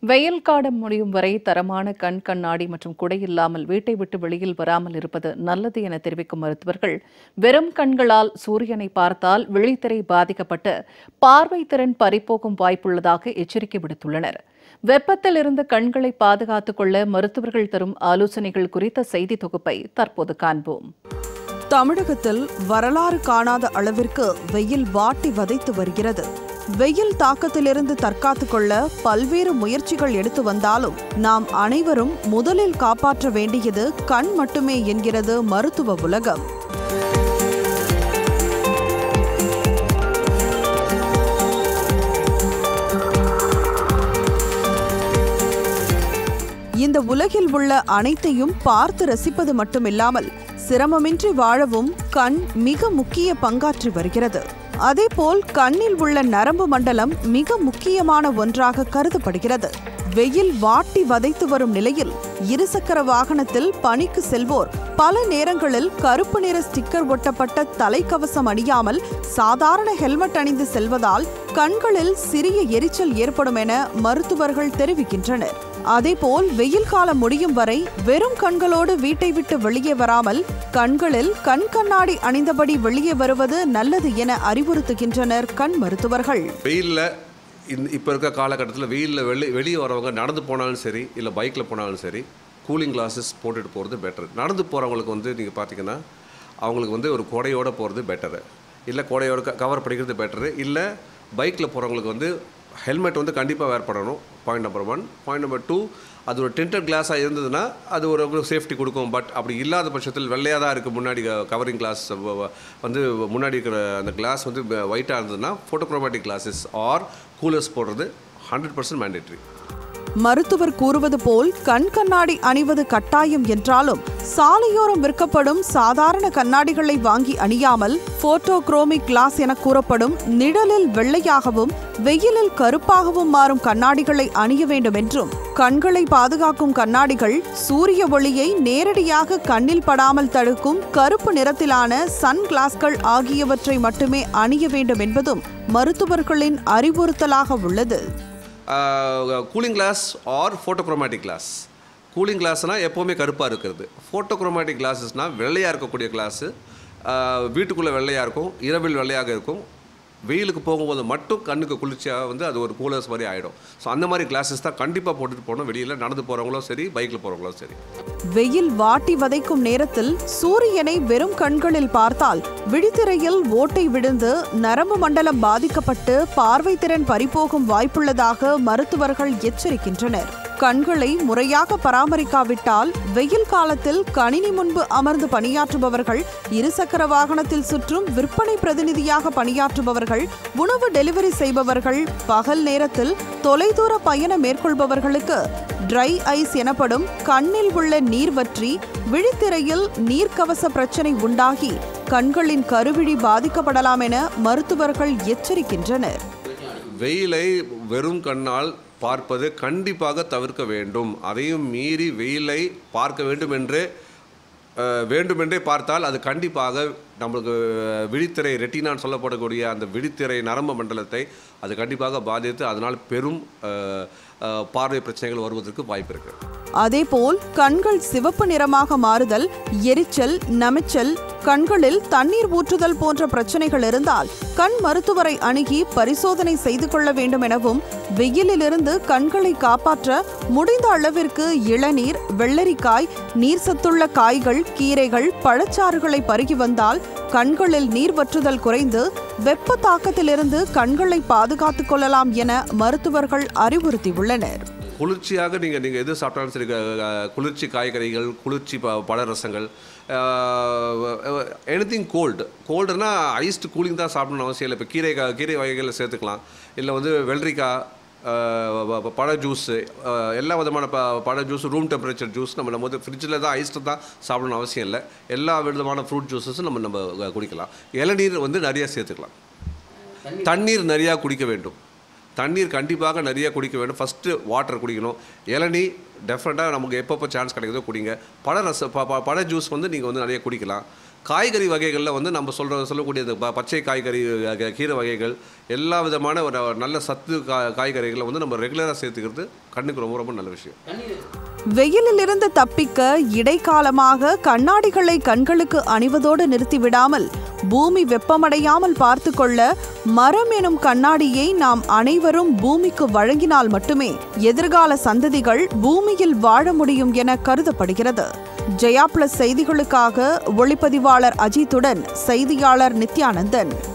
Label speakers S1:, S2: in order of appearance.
S1: வெயில் காலம் முடியும் வரை தரமான கண் கண்ணாடி மற்றும் குடை இல்லாமல் வீட்டை விட்டு வெளியில் வராமல் இருப்பது நல்லது என தெரிவிக்கும் மருத்துவர்கள் வெறும் கண்களால் சூரியனை பார்த்தால் விழித்திரை பாதிக்கப்பட்டு பார்வை திறன் பறிபோகும் வாய்ப்புள்ளதாக எச்சரிக்கை விடுத்துள்ளனர் வெப்பத்தில் இருந்து கண்களை பாதுகாத்துக் கொள்ள மருத்துவர்கள் தரும் ஆலோசனைகள் குறித்த செய்தி தொகுப்பை தற்போது காண்போம்
S2: தமிழகத்தில் வரலாறு காணாத அளவிற்கு வெயில் வாட்டி வதைத்து வருகிறது வெயில் தாக்கத்திலிருந்து தற்காத்துக் கொள்ள பல்வேறு முயற்சிகள் எடுத்து வந்தாலும் நாம் அனைவரும் முதலில் காப்பாற்ற வேண்டியது கண் மட்டுமே என்கிறது மருத்துவ உலகம் இந்த உலகில் உள்ள அனைத்தையும் பார்த்து ரசிப்பது மட்டுமில்லாமல் சிரமமின்றி வாழவும் கண் மிக முக்கிய பங்காற்றி வருகிறது அதேபோல் கண்ணில் உள்ள நரம்பு மண்டலம் மிக முக்கியமான ஒன்றாக கருதப்படுகிறது வெயில் வாட்டி வதைத்து வரும் நிலையில் இருசக்கர வாகனத்தில் பணிக்கு செல்வோர் பல நேரங்களில் கருப்பு நிற ஸ்டிக்கர் ஒட்டப்பட்ட தலைக்கவசம் அணியாமல் சாதாரண ஹெல்மெட் அணிந்து செல்வதால் கண்களில் சிறிய எரிச்சல் ஏற்படும் என மருத்துவர்கள் தெரிவிக்கின்றனர் அதேபோல் வெயில் காலம் முடியும் வரை வெறும் கண்களோடு வீட்டை விட்டு வெளியே வராமல் கண்களில் கண் கண்ணாடி அணிந்தபடி வெளியே வருவது நல்லது என அறிவுறுத்துகின்றனர் கண் மருத்துவர்கள்
S3: வெயிலில் இந்த இப்போ இருக்க காலகட்டத்தில் வெயிலில் வெளி வெளியே வரவங்க நடந்து போனாலும் சரி இல்லை பைக்கில் போனாலும் சரி கூலிங் கிளாஸஸ் போட்டுட்டு போகிறது பெட்டர் நடந்து போகிறவங்களுக்கு வந்து நீங்கள் பார்த்தீங்கன்னா அவங்களுக்கு வந்து ஒரு கொடையோடு போகிறது பெட்டரு இல்லை கொடையோட கவர் பண்ணிக்கிறது பெட்டரு இல்லை பைக்கில் போகிறவங்களுக்கு வந்து ஹெல்மெட் வந்து கண்டிப்பாக வேர் பண்ணணும் point number one point number two அது ஒரு டென்டட் கிளாஸாக இருந்ததுன்னா அது ஒரு சேஃப்டி கொடுக்கும் பட் அப்படி இல்லாத பட்சத்தில் வெள்ளையாக தான் இருக்குது முன்னாடி கவரிங் கிளாஸ் வந்து முன்னாடி இருக்கிற அந்த கிளாஸ் வந்து ஒயிட்டாக இருந்ததுன்னா ஃபோட்டோக்ரோமேட்டிக் கிளாஸஸ் ஆர் கூலர்ஸ் போடுறது ஹண்ட்ரட் பர்சன்ட் மேண்டேட்ரி
S2: மருத்துவர் கூறுவது போல் கண் கண்ணாடி அணிவது கட்டாயம் என்றாலும் சாலையோரம் விற்கப்படும் சாதாரண கண்ணாடிகளை வாங்கி அணியாமல் போட்டோக்ரோமிக் கிளாஸ் என கூறப்படும் நிழலில் வெள்ளையாகவும் வெயிலில் கருப்பாகவும் மாறும் கண்ணாடிகளை அணிய வேண்டும் என்றும் கண்களை பாதுகாக்கும் கண்ணாடிகள் சூரிய ஒளியை நேரடியாக கண்ணில் படாமல் தடுக்கும் கருப்பு நிறத்திலான சன் கிளாஸ்கள் ஆகியவற்றை மட்டுமே அணிய வேண்டும் என்பதும் மருத்துவர்களின் அறிவுறுத்தலாக உள்ளது
S3: cooling glass or photochromatic glass cooling கிளாஸ்னால் எப்போவுமே கருப்பாக இருக்கிறது ஃபோட்டோக்ரோமேட்டிக் கிளாஸஸ்னால் வெள்ளையாக இருக்கக்கூடிய கிளாஸு வீட்டுக்குள்ளே வெள்ளையாக இருக்கும் இரவில் வெள்ளையாக இருக்கும் வெயிலுக்கு போகும்போது மட்டும் கண்ணுக்கு குளிர்ச்சியாக வந்து அது ஒரு கூலர்ஸ் மாதிரி ஆகிடும் ஸோ அந்த மாதிரி கிளாஸஸ் தான் கண்டிப்பாக போட்டுட்டு போகணும் வெளியில் நடந்து போகிறவங்களும் சரி பைக்கில் போகிறவங்களும் சரி
S2: வெயில் வாட்டி வதைக்கும் நேரத்தில் சூரியனை வெறும் கண்களில் பார்த்தால் விழித்திரையில் ஓட்டை விழுந்து நரம்பு மண்டலம் பாதிக்கப்பட்டு பார்வை திறன் பறிபோகும் வாய்ப்புள்ளதாக மருத்துவர்கள் எச்சரிக்கின்றனர் கண்களை முறையாக பராமரிக்காவிட்டால் வெயில் காலத்தில் கணினி முன்பு அமர்ந்து பணியாற்றுபவர்கள் இருசக்கர வாகனத்தில் சுற்றும் விற்பனை பிரதிநிதியாக பணியாற்றுபவர்கள் உணவு டெலிவரி செய்பவர்கள் பகல் நேரத்தில் தொலைதூர பயணம் மேற்கொள்பவர்களுக்கு ட்ரை ஐஸ் எனப்படும் கண்ணில் உள்ள நீர் வற்றி விழித்திரையில் நீர்க்கவச பிரச்சனை உண்டாகி கண்களின் கருவிழி பாதிக்கப்படலாம் என மருத்துவர்கள் எச்சரிக்கின்றனர்
S3: வெயிலை வெறும் கண்ணால் பார்ப்பது கண்டிப்பாக தவிர்க்க வேண்டும் அதையும் மீறி வெயிலை பார்க்க வேண்டும் என்று அஹ், வேண்டுமென்றே பார்த்தால் அது கண்டிப்பாக நம்மளுக்கு விழித்திரை ரெட்டினான்னு சொல்லப்படக்கூடிய அந்த விழித்திரை நரம்பு மண்டலத்தை அது கண்டிப்பாக பாதித்து அதனால் பெரும் அஹ், அஹ், பார்வை பிரச்சனைகள் வருவதற்கு வாய்ப்பு இருக்குது
S2: அதேபோல் கண்கள் சிவப்பு நிறமாக மாறுதல் எரிச்சல் நமைச்சல் கண்களில் தண்ணீர் ஊற்றுதல் போன்ற பிரச்சனைகள் இருந்தால் கண் மருத்துவரை அணுகி பரிசோதனை செய்து கொள்ள வேண்டும் எனவும் வெயிலிலிருந்து கண்களை காப்பாற்ற முடிந்த அளவிற்கு இளநீர் வெள்ளரிக்காய் நீர் சத்துள்ள காய்கள் கீரைகள் பழச்சாறுகளை பருகி வந்தால் கண்களில் நீர் வற்றுதல் குறைந்து வெப்ப தாக்கத்திலிருந்து கண்களை பாதுகாத்துக் கொள்ளலாம் என மருத்துவர்கள் அறிவுறுத்தியுள்ளனர்
S3: குளிர்ச்சியாக நீங்கள் நீங்கள் எது சாப்பிட்டாலும் சரி க- க- குளிர்ச்சி காய்கறிகள் குளிர்ச்சி ப பழ ரசங்கள் எனிதிங் கோல்டு கோல்டுனா ஐஸ்டு கூலிங் தான் சாப்பிடணும் அவசியம் இல்லை இப்போ கீரை கா- கீரை வகைகளை சேர்த்துக்கலாம் இல்லை வந்து வெள்ளரிக்காய் அஹ், ப- ப- பழ ஜூஸு எல்லா விதமான ப பழ ஜூஸ் ரூம் டெம்பரேச்சர் ஜூஸ் நம்ம நம்ம வந்து ஃப்ரிட்ஜில் தான் ஐஸ்டு தான் சாப்பிடணும் அவசியம் இல்லை எல்லா விதமான ஃப்ரூட் ஜூஸஸும் நம்ம நம்ம அஹ், குடிக்கலாம் இளநீர் வந்து நிறைய சேர்த்துக்கலாம் தண்ணீர் நிறையா குடிக்க வேண்டும் தண்ணீர் கண்டிப்பாக நிறைய குடிக்க வேண்டும் ஃபஸ்ட்டு வாட்டர் குடிக்கணும் இளநீ டெஃபினட்டாக நமக்கு எப்பப்போ சான்ஸ் கிடைக்குதோ குடிங்க பழ ரச ப ப- பழ ஜூஸ் வந்து நீங்கள் வந்து நிறைய குடிக்கலாம் காய்கறி வகைகளில் வந்து நம்ம சொல்கிற சொல்லக்கூடிய இந்த ப- பச்சை காய்கறி அஹ், கீரை வகைகள் எல்லா விதமான ஒரு நல்ல சத்து கா காய்கறிகளை வந்து நம்ம ரெகுலராக சேர்த்துக்கிறது கண்ணுக்கு ரொம்ப ரொம்ப நல்ல விஷயம்
S2: வெயிலிலிருந்து தப்பிக்க இடைக்காலமாக கண்ணாடிகளை கண்களுக்கு அணிவதோடு நிறுத்திவிடாமல் பூமி வெப்பமடையாமல் பார்த்துக்கொள்ள மரம் எனும் கண்ணாடியை நாம் அனைவரும் பூமிக்கு வழங்கினால் மட்டுமே எதிர்கால சந்ததிகள் பூமியில் வாழ முடியும் என கருதப்படுகிறது ஜெயா பிளஸ் செய்திகளுக்காக ஒளிப்பதிவாளர் அஜித்துடன் செய்தியாளர் நித்யானந்தன்